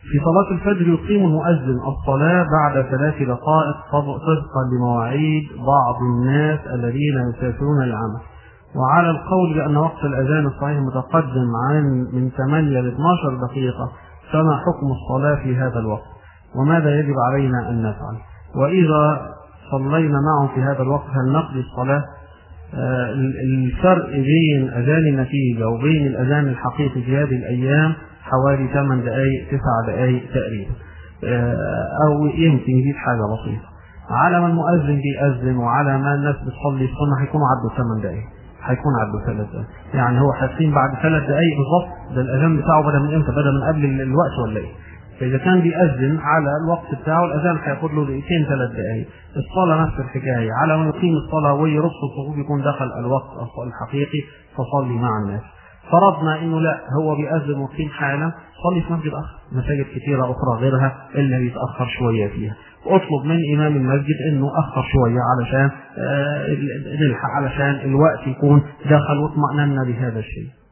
في صلاة الفجر يقيم المؤذن الصلاة بعد ثلاث دقائق طبقا لمواعيد بعض الناس الذين يسافرون العمل وعلى القول بأن وقت الأذان الصحيح متقدم عن من 8 ل 12 دقيقة فما حكم الصلاة في هذا الوقت وماذا يجب علينا أن نفعل وإذا صلينا معهم في هذا الوقت هل نقضي الصلاة آه الفرق بين أذان النتيجة وبين الأذان الحقيقي في هذه الأيام حوالي 8 دقائق 9 دقائق تقريبا آه أو يمكن يزيد حاجة بسيطة على ما المؤذن بيأذن وعلى ما الناس بتصلي السنة هيكونوا عدوا 8 دقائق هيكون عدوا ثلاث دقائق يعني هو حاسين بعد ثلاث دقائق بالظبط ده الأذان بتاعه بدأ من إمتى؟ بدأ من قبل الوقت ولا إيه؟ فإذا كان بيأذن على الوقت بتاعه الأذان هياخد له دقيقتين ثلاث دقائق، الصلاة نفس الحكاية، على ما يقيم الصلاة ويرص الصفوف يكون دخل الوقت الحقيقي فصلي مع الناس. فرضنا إنه لا هو بيأذن وقيم حالا صلي في مسجد آخر، مساجد كثيرة أخرى غيرها إلا بيتأخر شوية فيها. اطلب من إمام المسجد إنه أخر شوية علشان آه نلحق علشان الوقت يكون دخل واطمأننا بهذا الشيء.